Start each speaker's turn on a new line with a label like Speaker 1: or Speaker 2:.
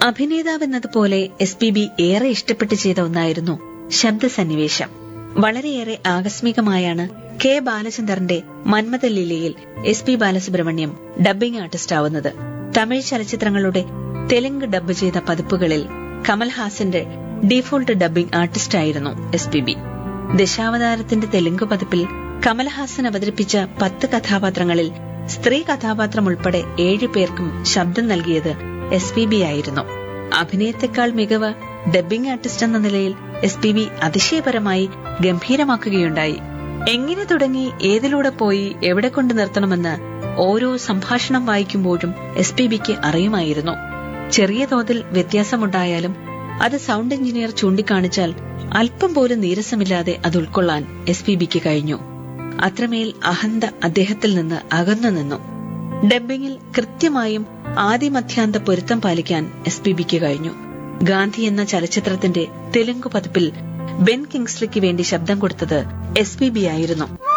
Speaker 1: അഭിനേതാവെന്നതുപോലെ S P B ഏറെ ഇഷ്ടപ്പെട്ട് ചെയ്ത ഒന്നായിരുന്നു ശബ്ദസന്നിവേശം വളരെയേറെ ആകസ്മികമായാണ് കെ ബാലചന്ദ്രന്റെ മന്മഥലീലയിൽ S P Balasubrahmanyam dubbing artist ആവുന്നത് തമിഴ് ചലച്ചിത്രങ്ങളുടെ തെലുങ്ക് ഡബ്ബ് ചെയ്ത പതിപ്പുകളിൽ കമൽഹാസന്റെ ഡീഫോൾട്ട് ഡബ്ബിംഗ് ആർട്ടിസ്റ്റായിരുന്നു എസ് പി ബി ദശാവതാരത്തിന്റെ തെലുങ്ക് പതിപ്പിൽ കമൽഹാസൻ അവതരിപ്പിച്ച പത്ത് കഥാപാത്രങ്ങളിൽ സ്ത്രീ കഥാപാത്രം ഉൾപ്പെടെ ഏഴു പേർക്കും ശബ്ദം നൽകിയത് എസ് പി ബി ആയിരുന്നു അഭിനയത്തെക്കാൾ മികവ് ഡബ്ബിംഗ് ആർട്ടിസ്റ്റ് എന്ന നിലയിൽ എസ് പി ബി അതിശയപരമായി ഗംഭീരമാക്കുകയുണ്ടായി എങ്ങനെ തുടങ്ങി ഏതിലൂടെ പോയി എവിടെ കൊണ്ട് നിർത്തണമെന്ന് ഓരോ സംഭാഷണം വായിക്കുമ്പോഴും എസ് പി ബിക്ക് അറിയുമായിരുന്നു ചെറിയ തോതിൽ വ്യത്യാസമുണ്ടായാലും അത് സൗണ്ട് എഞ്ചിനീയർ ചൂണ്ടിക്കാണിച്ചാൽ അല്പം പോലും നീരസമില്ലാതെ അത് ഉൾക്കൊള്ളാൻ എസ് പി ബിക്ക് കഴിഞ്ഞു അത്രമേൽ അഹന്ത അദ്ദേഹത്തിൽ നിന്ന് അകന്നു നിന്നു ഡബ്ബിങ്ങിൽ കൃത്യമായും ആദിമധ്യാന്ത പൊരുത്തം പാലിക്കാൻ എസ് പി ബിക്ക് കഴിഞ്ഞു ഗാന്ധി എന്ന ചലച്ചിത്രത്തിന്റെ തെലുങ്ക് പതിപ്പിൽ ബെൻ കിങ്സ്ലിക്ക് വേണ്ടി ശബ്ദം കൊടുത്തത് എസ് പി ബി ആയിരുന്നു